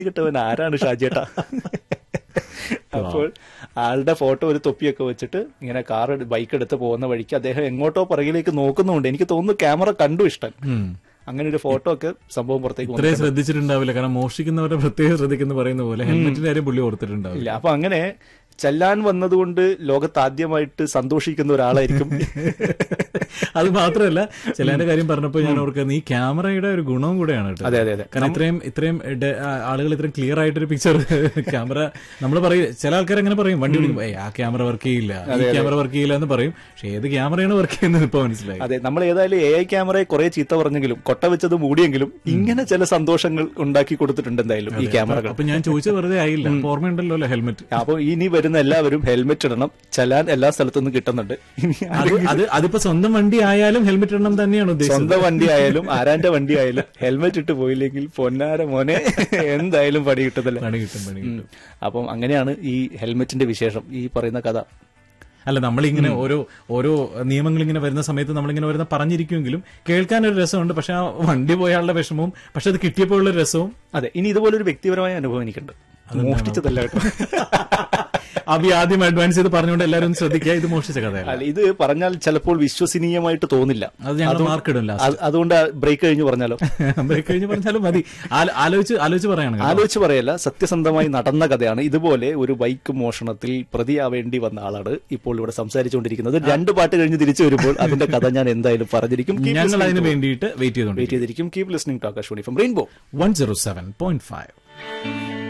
കിട്ടവൻ ആരാണ് ഷാജിയേട്ടാ അപ്പോൾ ആളുടെ ഫോട്ടോ ഒരു തൊപ്പിയൊക്കെ വെച്ചിട്ട് ഇങ്ങനെ കാർ ബൈക്ക് എടുത്ത് പോകുന്ന വഴിക്ക് അദ്ദേഹം എങ്ങോട്ടോ പുറകിലേക്ക് നോക്കുന്നുണ്ട് എനിക്ക് തോന്നുന്നു ക്യാമറ കണ്ടു ഇഷ്ടം ഉം. അങ്ങനെ ഒരു ഫോട്ടോ ഒക്കെ സംഭവം പുറത്തേക്ക് ഇത്രയും ശ്രദ്ധിച്ചിട്ടുണ്ടാവില്ല കാരണം മോഷ്ടിക്കുന്നവരെ പ്രത്യേകം ശ്രദ്ധിക്കുന്ന പറയുന്ന പോലെ ഹെൽമെറ്റിന്റെ കാര്യം പുള്ളി ഓർത്തിട്ടുണ്ടാവില്ല ഇല്ല അപ്പൊ അങ്ങനെ ചെല്ലാൻ വന്നതുകൊണ്ട് ലോകത്ത് ആദ്യമായിട്ട് സന്തോഷിക്കുന്ന ഒരാളായിരിക്കും അത് മാത്രമല്ല ചിലന്റെ കാര്യം പറഞ്ഞപ്പോൾ ഞാൻ ഓർക്കുന്നത് ഈ ക്യാമറയുടെ ഒരു ഗുണവും കൂടെയാണ് കേട്ടോ അതെ അതെ അതെ കാരണം ഇത്രയും ഇത്രയും ഡെ- ആ, ആളുകൾ ഇത്രയും ക്ലിയർ ആയിട്ടൊരു പിക്ചർ ക്യാമറ നമ്മൾ പറയും ചില ആൾക്കാർ അങ്ങനെ പറയും വണ്ടി വിളിക്കുമ്പോൾ "ഏയ്, ആ ക്യാമറ വർക്ക് ചെയ്യില്ല ഈ ക്യാമറ വർക്ക് ചെയ്യില്ല എന്ന് പറയും പക്ഷെ ഏത് ക്യാമറയാണ് വർക്ക് ചെയ്യുന്നത് ഇപ്പൊ മനസ്സിലായി അതെ നമ്മൾ ഏതായാലും എ ഐ ക്യാമറയെ കുറെ ചീത്ത പറഞ്ഞെങ്കിലും കൊട്ട വെച്ചത് മൂടിയെങ്കിലും ഇങ്ങനെ ചില സന്തോഷങ്ങൾ ഉണ്ടാക്കി കൊടുത്തിട്ടുണ്ട് എന്തായാലും ഈ ക്യാമറകൾ അപ്പൊ ഞാൻ ചോദിച്ചത് വെറുതെ ആയില്ല അപ്പൊ ഓർമ്മയുണ്ടല്ലോ അല്ലേ ഹെൽമെറ്റ് അപ്പൊ ഇനി വരുന്ന എല്ലാവരും ഹെൽമെറ്റ് ഇടണം ചലാൻ എല്ലാ സ്ഥലത്തുനിന്ന് കിട്ടുന്നുണ്ട് ഇനി അത് അത് അതിപ്പോ സ്വന്തം വണ്ടി ആയാലും ഹെൽമെറ്റ് ഇടണം തന്നെയാണ് ഉദ്ദേശിച്ചത് സ്വന്തം വണ്ടി ആയാലും ആരാന്റെ വണ്ടി ആയാലും ഹെൽമെറ്റ് ഇട്ട് പോയില്ലെങ്കിൽ പൊന്നാര മോനെ എന്തായാലും പണി കിട്ടത്തില്ല പണി കിട്ടും പണി കിട്ടും അപ്പം അങ്ങനെയാണ് ഈ ഹെൽമെറ്റിന്റെ വിശേഷം ഈ പറയുന്ന കഥ അല്ല നമ്മളിങ്ങനെ ഓരോ ഓരോ നിയമങ്ങൾ ഇങ്ങനെ വരുന്ന സമയത്ത് നമ്മളിങ്ങനെ വരുന്ന പറഞ്ഞിരിക്കുമെങ്കിലും കേൾക്കാനൊരു രസമുണ്ട് പക്ഷെ ആ വണ്ടി പോയാലുള്ള വിഷമവും പക്ഷെ അത് കിട്ടിയപ്പോഴുള്ള രസവും അതെ ഇനി ഇതുപോലൊരു വ്യക്തിപരമായ അനുഭവം എനിക്കുണ്ട് മോഷ്ടിച്ചതല്ല കേട്ടോ അഭി ആദ്യം അഡ്വാൻസ് ചെയ്ത് പറഞ്ഞുകൊണ്ട് എല്ലാവരും ഒന്ന് ശ്രദ്ധിക്കുക ഇത് മോഷിച്ച കഥയല്ല അല്ല ഇത് പറഞ്ഞാൽ ചിലപ്പോൾ വിശ്വസനീയമായിട്ട് തോന്നില്ല അത് ഞങ്ങൾ മാർക്ക് ഇടും ലാസ്റ്റ് അത് അതുകൊണ്ട് ബ്രേക്ക് കഴിഞ്ഞ് പറഞ്ഞാലോ ബ്രേക്ക് കഴിഞ്ഞ് പറഞ്ഞാലും മതി ആല- ആലോചിച്ച് ആലോചിച്ച് പറയാണ് കേട്ടോ. ആലോചിച്ച് പറയല്ല സത്യസന്ധമായി നടന്ന കഥയാണ് ഇതുപോലെ ഒരു ബൈക്ക് മോഷണത്തിൽ പ്രതിയാവേണ്ടി വന്ന ആളാണ് ഇപ്പോൾ ഇവിടെ സംസാരിച്ചുകൊണ്ടിരിക്കുന്നത് രണ്ട് പാട്ട് കഴിഞ്ഞ് തിരിച്ചു വരുമ്പോൾ അതിന്റെ കഥ ഞാൻ എന്തായാലും പറഞ്ഞിരിക്കും Keep ഞങ്ങൾ listening അതിന് to- വേണ്ടിയിട്ട് വെയിറ്റ് ചെയ്തോണ്ട് വെയിറ്റ് ചെയ്തിരിക്കും keep listening to Akashvani from rainbow one zero seven point five